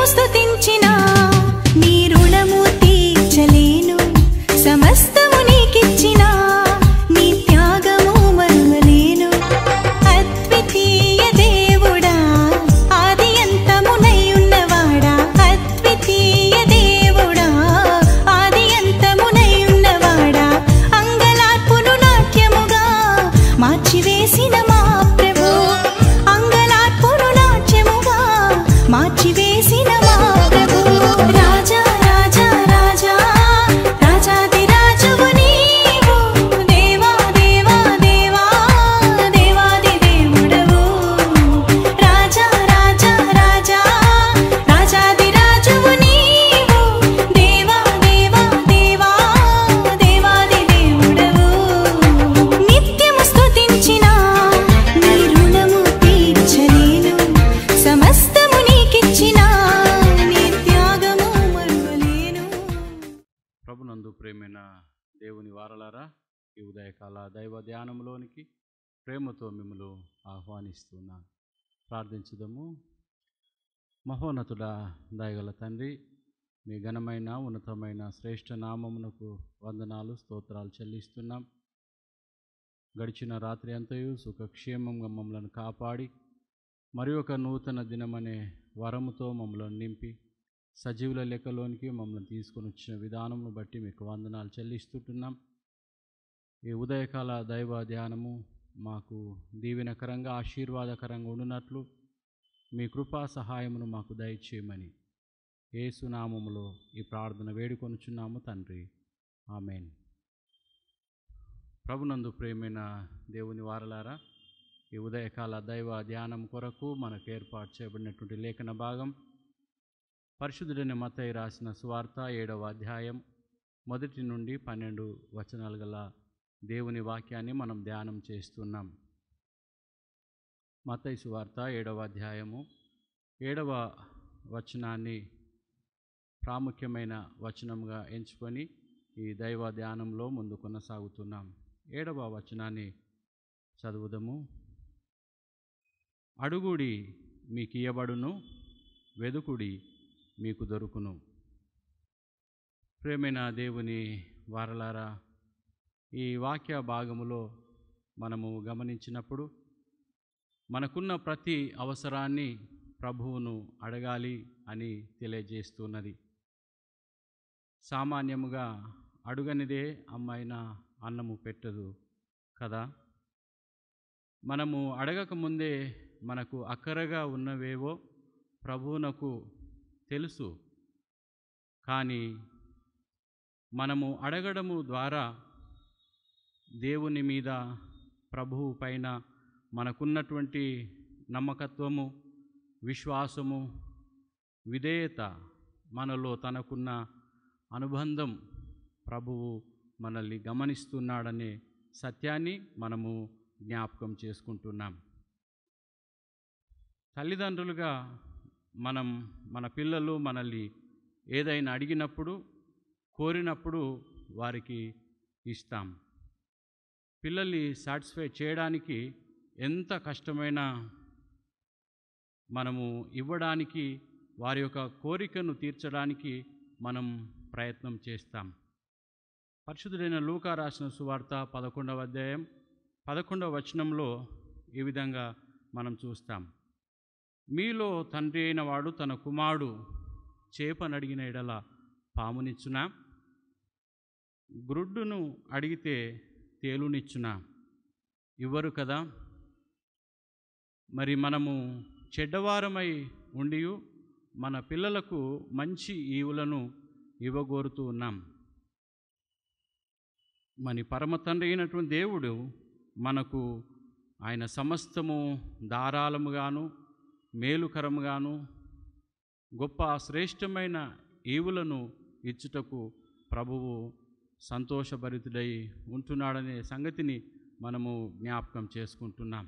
స్తుతించిన నీ రుణము తీర్చలేను సమస్తము నీకిచ్చిన నీ త్యాగము మరువలేను అద్వితీయ దేవుడా ఆది అంతమునై ఉన్నవాడా అద్వితీయ దేవుడా ఆది అంతమునై ఉన్నవాడా అంగలార్పును నాట్యముగా మార్చివేసిన మా ప్రభు అంగలార్పును నాట్యముగా మార్చివేసిన మా ప్రభు రాజా రాజా రాజా రాజాది రాజువు నీవు దేవా దేవా దేవా దేవాది దేవుడవు రాజా రాజా రాజా రాజాది రాజువు నీవు దేవా దేవా దేవా దేవాది దేవుడవు నిత్యము స్తుతించిన నీ రుణము తీర్చలేను సమస్తము నీకిచ్చిన నీ త్యాగము మరువలేను ప్రభునందు ప్రేమైన దేవుని వారలారా ఈ ఉదయకాల దైవ ధ్యానంలోనికి ప్రేమతో మిమ్మల్ని ఆహ్వానిస్తున్నాను ప్రార్థించుదాము మహోన్నతుడా దయగల తండ్రి మీ ఘనమైన ఉన్నతమైన శ్రేష్ఠ నామమునకు వందనాలు స్తోత్రాలు చెల్లిస్తున్నాం గడిచిన రాత్రి అంతయు సుఖక్షేమంగా మమ్మల్ని కాపాడి మరి ఒక నూతన దినమనే వరముతో మమ్మల్ని నింపి సజీవుల లెక్కలోనికి మమ్మల్ని తీసుకొని వచ్చిన విధానమును బట్టి మీకు వందనాలు చెల్లిస్తుంటున్నాం ఈ ఉదయకాల దైవ ధ్యానము మాకు దీవెనకరంగా ఆశీర్వాదకరంగా ఉండునట్లు మీ కృపా సహాయమును మాకు దయచేయమని ఏసునామములో ఈ ప్రార్థన వేడుకొనుచున్నాము తండ్రి ఆమెన్ ప్రభునందు ప్రేమైన దేవుని వారలారా ఈ ఉదయకాల దైవ ధ్యానం కొరకు మనకు ఏర్పాటు చేయబడినటువంటి లేఖన భాగం పరిశుద్ధుడైన మత్తయి రాసిన సువార్త ఏడవ అధ్యాయం మొదటి నుండి పన్నెండు వచనాలు గల దేవుని వాక్యాన్ని మనం ధ్యానం చేస్తున్నాం మత్తయి సువార్త ఏడవ అధ్యాయము ఏడవ వచనాన్ని ప్రాముఖ్యమైన వచనంగా ఎంచుకొని ఈ దైవ ధ్యానంలో ముందు కొనసాగుతున్నాం ఏడవ వచనాన్ని చదువుదము అడుగుడి మీకు ఇయ్యబడును వెదుకుడి మీకు దొరుకును ప్రేమైన దేవుని వారలారా ఈ వాక్య భాగములో మనము గమనించినప్పుడు మనకున్న ప్రతి అవసరాన్ని ప్రభువును అడగాలి అని తెలియజేస్తున్నది సామాన్యముగా అడుగనిదే అమ్మాయిన అన్నము పెట్టదు కదా మనము అడగకముందే మనకు అక్కరగా ఉన్నవేవో ప్రభువునకు తెలుసు కానీ మనము అడగడము ద్వారా దేవుని మీద ప్రభువు పైన మనకున్నటువంటి నమ్మకత్వము విశ్వాసము విధేయత మనలో తనకున్న అనుబంధం ప్రభువు మనల్ని గమనిస్తున్నాడనే సత్యాన్ని మనము జ్ఞాపకం చేసుకుంటున్నాం తల్లిదండ్రులుగా మనం మన పిల్లలు మనల్ని ఏదైనా అడిగినప్పుడు కోరినప్పుడు వారికి ఇస్తాం పిల్లల్ని సాటిస్ఫై చేయడానికి ఎంత కష్టమైనా మనము ఇవ్వడానికి వారి యొక్క కోరికను తీర్చడానికి మనం ప్రయత్నం చేస్తాం పరిశుద్ధుడైన లూకా రాసిన సువార్త పదకొండవ అధ్యాయం పదకొండవ వచనంలో ఈ విధంగా మనం చూస్తాం మీలో తండ్రి అయిన వాడు తన కుమారుడు చేపనడిగిన ఎడల పామునిచ్చునా గ్రుడ్డును అడిగితే తేలునిచ్చునా ఇవ్వరు కదా మరి మనము చెడ్డవారమై ఉండి మన పిల్లలకు మంచి ఈవులను ఇవ్వగోరుతూ ఉన్నాం మన పరమ తండ్రి అయినటువంటి దేవుడు మనకు ఆయన సమస్తము ధారాళముగాను మేలుకరముగాను గొప్ప శ్రేష్టమైన ఈవులను ఇచ్చుటకు ప్రభువు సంతోషభరితుడై ఉంటున్నాడనే సంగతిని మనము జ్ఞాపకం చేసుకుంటున్నాం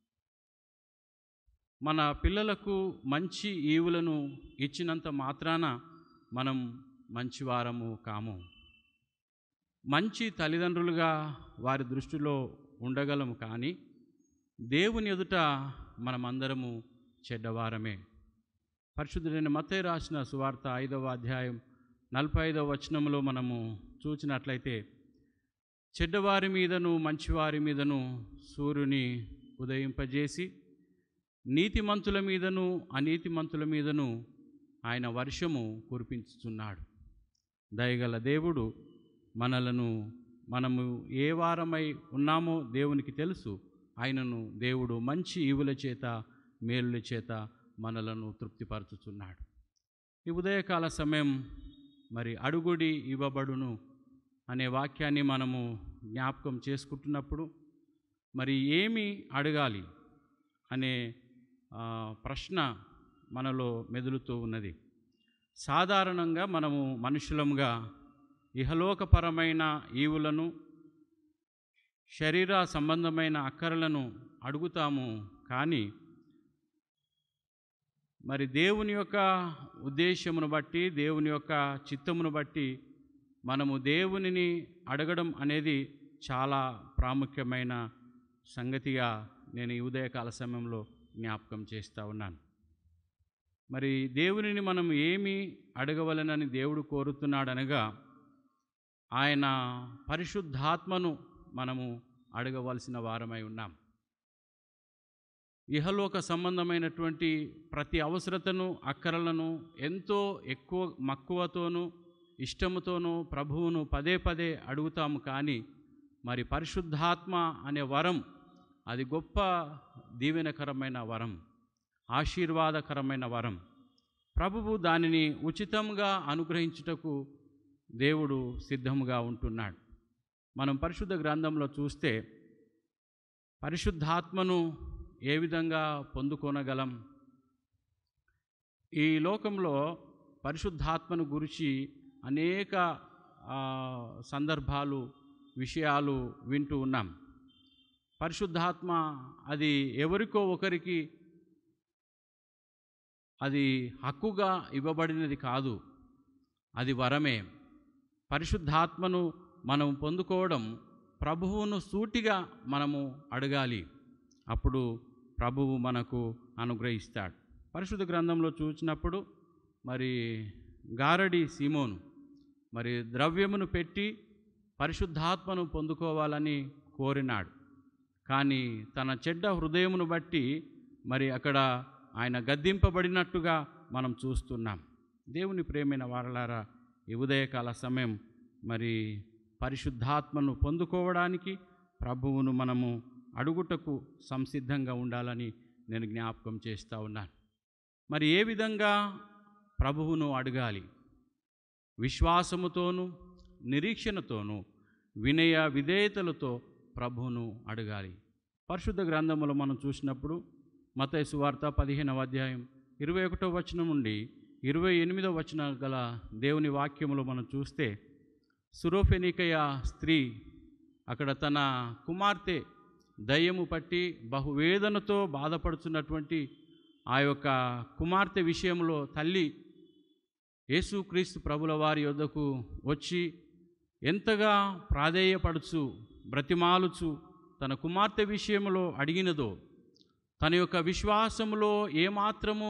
మన పిల్లలకు మంచి ఈవులను ఇచ్చినంత మాత్రాన మనం మంచివారము కాము మంచి తల్లిదండ్రులుగా వారి దృష్టిలో ఉండగలము కానీ దేవుని ఎదుట మనమందరము చెడ్డవారమే పరిశుద్ధుడైన మత్తయి రాసిన సువార్త ఐదవ అధ్యాయం నలభై ఐదవ వచనంలో మనము చూసినట్లయితే చెడ్డవారి మీదను మంచివారి మీదను సూర్యుని ఉదయింపజేసి నీతిమంతుల మీదను అనీతిమంతుల మీదను ఆయన వర్షము కురిపించుచున్నాడు దయగల దేవుడు మనలను మనము ఏ వారమై ఉన్నామో దేవునికి తెలుసు ఆయనను దేవుడు మంచి ఈవుల చేత మేలుల చేత మనలను తృప్తిపరచుచున్నాడు ఈ ఉదయకాల సమయం మరి అడుగుడి ఇవ్వబడును అనే వాక్యాన్ని మనము జ్ఞాపకం చేసుకుంటున్నప్పుడు మరి ఏమి అడగాలి అనే ఆ, ప్రశ్న మనలో మెదులుతూ ఉన్నది సాధారణంగా మనము మనుషులముగా ఇహలోకపరమైన ఈవులను శరీర సంబంధమైన అక్కరలను అడుగుతాము కానీ మరి దేవుని యొక్క ఉద్దేశమును బట్టి దేవుని యొక్క చిత్తమును బట్టి మనము దేవునిని అడగడం అనేది చాలా ప్రాముఖ్యమైన సంగతిగా నేను ఈ ఉదయకాల సమయంలో జ్ఞాపకం చేస్తూ ఉన్నాను మరి దేవునిని మనం ఏమి అడగవలనని దేవుడు కోరుతున్నాడనగా ఆయన పరిశుద్ధాత్మను మనము అడగవలసిన వారమై ఉన్నాం ఇహలోక సంబంధమైనటువంటి ప్రతి అవసరతను అక్కరలను ఎంతో ఎక్కువ మక్కువతోనూ ఇష్టముతోనూ ప్రభువును పదే పదే అడుగుతాము కానీ మరి పరిశుద్ధాత్మ అనే వరం అది గొప్ప దీవెనకరమైన వరం ఆశీర్వాదకరమైన వరం ప్రభువు దానిని ఉచితంగా అనుగ్రహించుటకు దేవుడు సిద్ధముగా ఉంటున్నాడు మనం పరిశుద్ధ గ్రంథంలో చూస్తే పరిశుద్ధాత్మను ఏ విధంగా పొందుకొనగలం ఈ లోకంలో పరిశుద్ధాత్మను గురించి అనేక ఆ, సందర్భాలు విషయాలు వింటూ ఉన్నాం పరిశుద్ధాత్మ అది ఎవరికో ఒకరికి అది హక్కుగా ఇవ్వబడినది కాదు అది వరమే పరిశుద్ధాత్మను మనం పొందుకోవడం ప్రభువును సూటిగా మనము అడగాలి అప్పుడు ప్రభువు మనకు అనుగ్రహిస్తాడు పరిశుద్ధ గ్రంథంలో చూసినప్పుడు మరి గారడి సీమోను మరి ద్రవ్యమును పెట్టి పరిశుద్ధాత్మను పొందుకోవాలని కోరినాడు కానీ తన చెడ్డ హృదయమును బట్టి మరి అక్కడ ఆయన గద్దింపబడినట్టుగా మనం చూస్తున్నాం దేవుని ప్రేమైన వారలారా ఈ ఉదయకాల సమయం మరి పరిశుద్ధాత్మను పొందుకోవడానికి ప్రభువును మనము అడుగుటకు సంసిద్ధంగా ఉండాలని నేను జ్ఞాపకం చేస్తూ ఉన్నాను మరి ఏ విధంగా ప్రభువును అడగాలి విశ్వాసముతోనూ నిరీక్షణతోనూ వినయ విధేయతలతో ప్రభువును అడగాలి పరిశుద్ధ గ్రంథములో మనం చూసినప్పుడు మతయ సువార్త పదిహేనవ అధ్యాయం ఇరవై ఒకటో వచనం నుండి ఇరవై ఎనిమిదవ వచన గల దేవుని వాక్యములో మనం చూస్తే సురోఫెనికయ స్త్రీ అక్కడ తన కుమార్తె దయ్యము పట్టి బహువేదనతో బాధపడుతున్నటువంటి ఆ యొక్క కుమార్తె విషయంలో తల్లి యేసుక్రీస్తు ప్రభుల వారి యొద్దకు వచ్చి ఎంతగా ప్రాధేయపడుచు బ్రతిమాలుచు తన కుమార్తె విషయంలో అడిగినదో తన యొక్క విశ్వాసములో ఏమాత్రము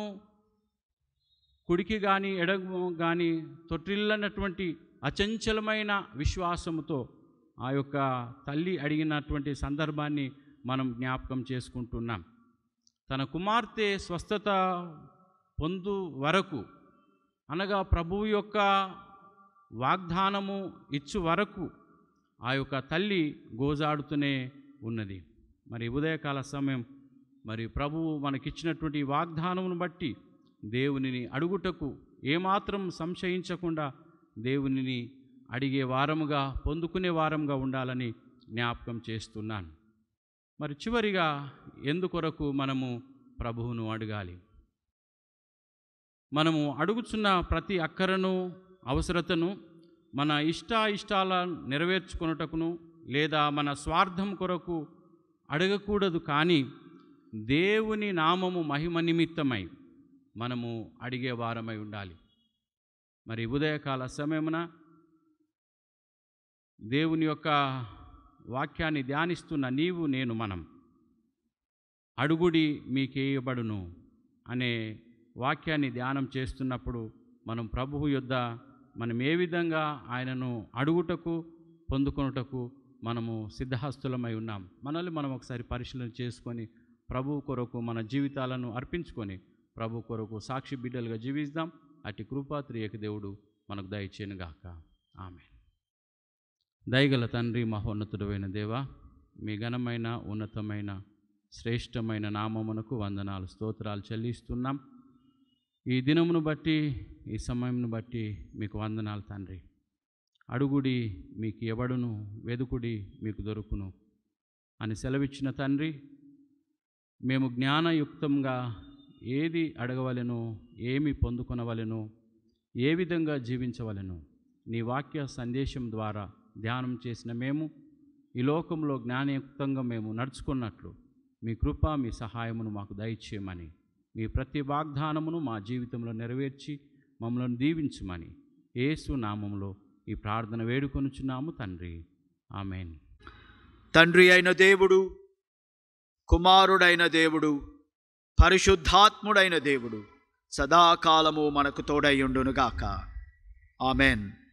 కుడికి కానీ ఎడము కానీ తొట్టిల్లనటువంటి అచంచలమైన విశ్వాసముతో ఆ యొక్క తల్లి అడిగినటువంటి సందర్భాన్ని మనం జ్ఞాపకం చేసుకుంటున్నాం తన కుమార్తె స్వస్థత పొందు వరకు అనగా ప్రభువు యొక్క వాగ్దానము ఇచ్చు వరకు ఆ యొక్క తల్లి గోజాడుతూనే ఉన్నది మరి ఉదయకాల సమయం మరి ప్రభువు మనకిచ్చినటువంటి ఈ వాగ్దానమును బట్టి దేవునిని అడుగుటకు ఏమాత్రం సంశయించకుండా దేవునిని అడిగే వారముగా పొందుకునే వారముగా ఉండాలని జ్ఞాపకం చేస్తున్నాను మరి చివరిగా ఎందుకొరకు మనము ప్రభువును అడగాలి మనము అడుగుచున్న ప్రతి అక్కరను అవసరతను మన ఇష్ట ఇష్టాల నెరవేర్చుకొనుటకును లేదా మన స్వార్థం కొరకు అడగకూడదు కానీ దేవుని నామము మహిమ నిమిత్తమై మనము అడిగే వారమై ఉండాలి మరి ఉదయకాల సమయమున దేవుని యొక్క వాక్యాన్ని ధ్యానిస్తున్న నీవు నేను మనం అడుగుడి మీకేయబడును అనే వాక్యాన్ని ధ్యానం చేస్తున్నప్పుడు మనం ప్రభువు యొద్ద మనం ఏ విధంగా ఆయనను అడుగుటకు పొందుకొనుటకు మనము సిద్ధహస్తులమై ఉన్నాం మనల్ని మనం ఒకసారి పరిశీలన చేసుకొని ప్రభు కొరకు మన జీవితాలను అర్పించుకొని ప్రభు కొరకు సాక్షి బిడ్డలుగా జీవిస్తాం అటు కృపా త్రియక దేవుడు మనకు దయచేనుగాక ఆమె దయగల తండ్రి మహోన్నతుడైన దేవ మీ ఘనమైన ఉన్నతమైన శ్రేష్టమైన నామమునకు వందనాలు స్తోత్రాలు చెల్లిస్తున్నాం ఈ దినమును బట్టి ఈ సమయంను బట్టి మీకు వందనాలు తండ్రి అడుగుడి మీకు ఎవడును వెదుకుడి మీకు దొరుకును అని సెలవిచ్చిన తండ్రి మేము జ్ఞానయుక్తంగా ఏది అడగవలెను ఏమి పొందుకొనవలెను ఏ విధంగా జీవించవలెను నీ వాక్య సందేశం ద్వారా ధ్యానం చేసిన మేము ఈ లోకంలో జ్ఞానయుక్తంగా మేము నడుచుకున్నట్లు మీ కృప మీ సహాయమును మాకు దయచేయమని మీ ప్రతి వాగ్దానమును మా జీవితంలో నెరవేర్చి మమ్మల్ని దీవించమని యేసు నామంలో ఈ ప్రార్థన వేడుకొనుచున్నాము తండ్రి ఆమెన్ తండ్రి అయిన దేవుడు కుమారుడైన దేవుడు పరిశుద్ధాత్ముడైన దేవుడు సదాకాలము మనకు తోడైయుండునుగాక ఆమెన్